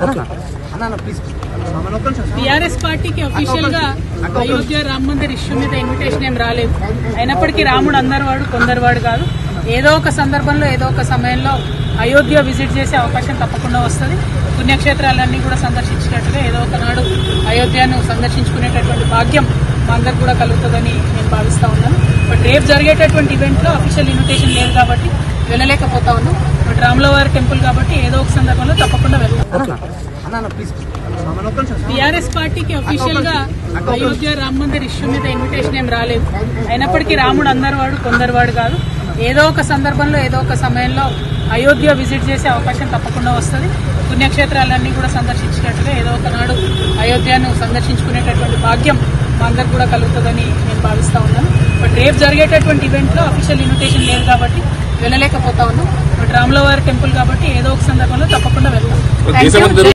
TRS పార్టీకి official గా Ayodhya Ram Mandir issue మీద ఇన్విటేషన్ ఏం రాలేదు అయినప్పటికీ రాముడు అందరివాడు కొందరివాడు కాదు ఏదో ఒక సందర్భంలో ఏదో ఒక సమయంలో అయోధ్య విజిట్ చేసే అవకాశం తప్పకుండా వస్తుంది పుణ్యక్షేత్రాలన్నీ కూడా సందర్శించినట్టుగా ఏదో ఒకనాడు అయోధ్యను సందర్శించుకునేటటువంటి భాగ్యం మా అందరికి కూడా కలుగుతుందని నేను భావిస్తా ఉన్నాను బట్ రేపు జరిగేటటువంటి ఈవెంట్లో అఫీషియల్ ఇన్విటేషన్ లేదు కాబట్టి వెళ్ళలేకపోతా ఉన్నాం బట్ రాములవారి టెంపుల్ కాబట్టి ఏదో ఒక సందర్భంలో తప్పకుండా వెళ్తాం టిఆర్ఎస్ పార్టీకి అఫీషియల్ గా అయోధ్య రామ్ మందిర్ ఇష్యూ మీద ఇన్విటేషన్ ఏం రాలేదు అయినప్పటికీ రాముడు అందరివాడు కొందరివాడు కాదు ఏదో ఒక సందర్భంలో ఏదో ఒక సమయంలో అయోధ్య విజిట్ చేసే అవకాశం తప్పకుండా వస్తుంది పుణ్యక్షేత్రాలన్నీ కూడా సందర్శించినట్టుగా ఏదో ఒకనాడు అయోధ్యను సందర్శించుకునేటటువంటి భాగ్యం మా అందరికి కూడా కలుగుతుందని నేను భావిస్తా ఉన్నాను బట్ రేపు జరిగేటటువంటి ఈవెంట్లో అఫీషియల్ ఇన్విటేషన్ లేదు కాబట్టి వెళ్ళలేకపోతా ఉన్నాం బట్ రాములవారి టెంపుల్ కాబట్టి ఏదో ఒక సందర్భంలో తప్పకుండా వెళ్తాం దేశమంతా